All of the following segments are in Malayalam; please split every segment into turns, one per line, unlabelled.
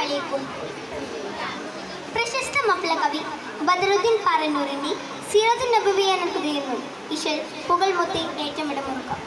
അലൈക്കും പ്രശസ്ത മഫ്ല കവി ബദറുദ്ദീൻ പാറന്നൂരിന്റെ സീറത്തു നബവി എന്ന കൃതിയിൽ നിന്നും ഇഷൽ പുകൾമുത്തി ഏറ്റമിടമുറുക്കാം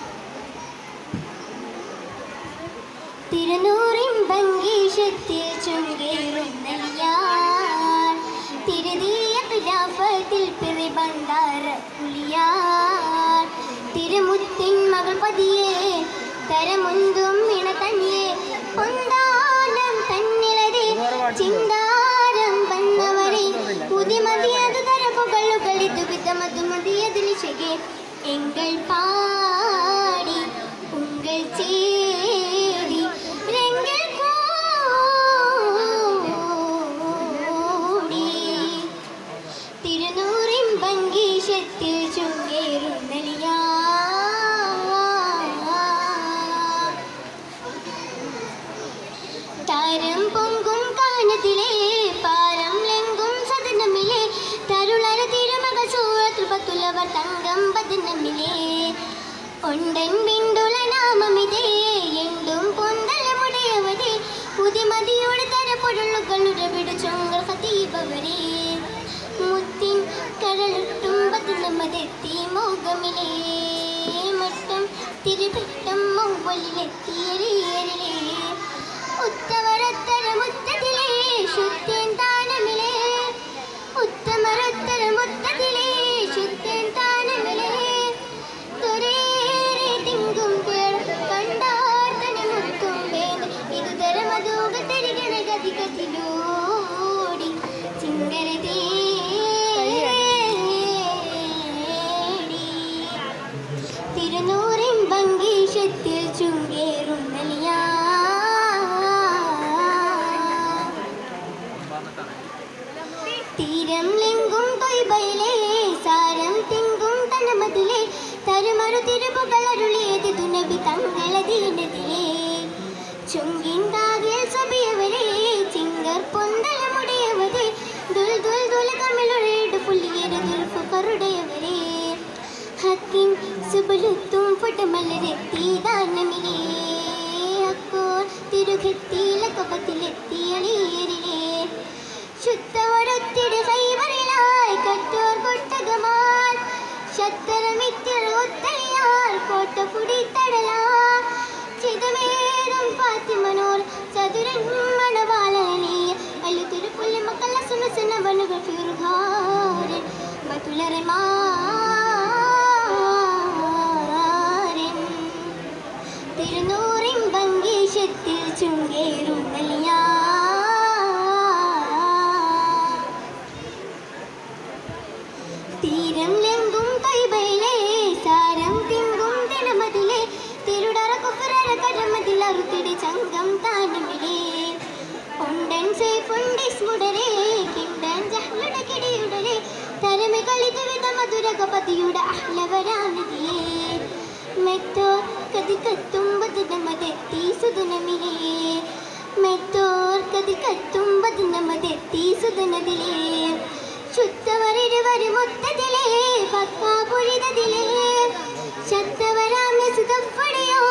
തിരുനൂറിൻ ഭംഗീഷത്തിൽ ചുങ്കേറും നെല്ലിയാൻ തിരുതീയ ഖിലാഫത്തിൽ പിറിബന്ധാര പുലിയാൻ തിരുമുത്തിൻ മകൾ പതിയെ തരമുന്തും ഇണ തന്നിയെ പൊന്താനം തന്നിലതെ ചിന്താരം വന്നവരെ പുതിമതിയത് തരപ്പുകളുകളിത് വിധമതു മതിയതിലിശകെ എങ്കൾ പാടി ഉങ്കൾ ചേരി രംഗൽ കൂടി തിരുനൂറിൻ ഭംഗീഷത്തിൽ ചുങ്കേറുന്നലിയാ താരം പൊങ്കും കാനത്തിലെ പാരം ലെങ്കും സദനമിലെ തരുളര തിരുമക സൂറത്തുപത്തുലവർ തങ്കം പതിനമിലെ ഒണ്ടൻ ബിന്ദുള നാമമിതേ എണ്ടും പൊന്തലമുടയവരെ പുതിമതിയോട് തരപ്പൊരുളുകളുടെ വിടുചൊങ്കൾ ഹതീപവരെ മുത്തിൻ കരളിട്ടും പതിനമതെത്തി മോകമിലേ മട്ടം തിരുവട്ടം മൗവലിലെത്തിയറിയറിലേ ഉത്തമരത്തര മുത്തതിലേ ശുദ്ധൻ താനമിലേ ഉത്തമരത്തര മുത്തതിലേ ശുദ്ധൻ താനമിലേ തൊരേറെ തിങ്കും കേൾ കണ്ടാർത്തനെ മുത്തും വേദ ഇത് തരമതൂക തരികണ ഗതി ഗതിലോടി ചിങ്കര തേടി തിരുനൂറിൻ ഭംഗീഷത്തിൽ ചുങ്കേറും നലിയാ തീരം ലിങ്കും തൊയ്ബയിലെ സാരം തിങ്കും തനമതിലെ തരുമറു തിരുപ്പുകളരുളിയത് തുനബി തങ്ങളതീനതിലെ ചുങ്കിൻ താകിൽ സബിയവരെ ചിങ്കർ പൊന്തലമുടയവരെ ദുൽ ദുൽ ദുൽ കമിഴൊഴിട് പുള്ളിയര ദുൽഫുകറുടയവരെ ഹക്കിൻ സുബലുത്തും ഫുടമലരെത്തി ദാനമിലേ അക്കോർ തിരുകത്തിലകപത്തിലെത്തിയളിയരിലേ ശുദ്ധവരൊത്തിട് കൈവറിലായി കറ്റോർ കൊട്ടകമാൻ ശത്തരമിത്തിർ ഒത്തലിയാൽ കോട്ട പുടിത്തടലാ ചിതമേറും ഫാത്തിമനോർ ചതുരൻ മണവാളനെ അല്ലു തിരുപ്പുള്ളി മക്കള സുനസുന വനുകൾ ഫിറുഹാരൻ ബതുലറെ മാരൻ തിരുനൂറിൻ ഭംഗീഷത്തിൽ ചുങ്കേറും നലിയാ തീരം ലെങ്കും കൈബയിലെ സാരം തിങ്കും തിടമതിലെ തിരുടറ കുഫറര കടമതിൽ അറുത്തിടി ചങ്കം താനമിലെ ഉണ്ടൻ സേഫുണ്ടിസ് മുടരെ കിണ്ടൻ ജഹ്ലുട കിടിയുടരെ തരമി കളിത് വിധ മധുരക പതിയുടെ അഹ്ലവരാനതിയെ മെത്തോർ കതി കത്തുമ്പത് നമതെത്തി സുദനമിലേ മെത്തോർ കതി കത്തുമ്പത് നമതെത്തി സുദനതിലേ ശുദ്ധവരിരുവരും ഒത്തതിലേ പത്മാപുരിതതിലേ ശത്തവരാമ സുഖപ്പടിയോ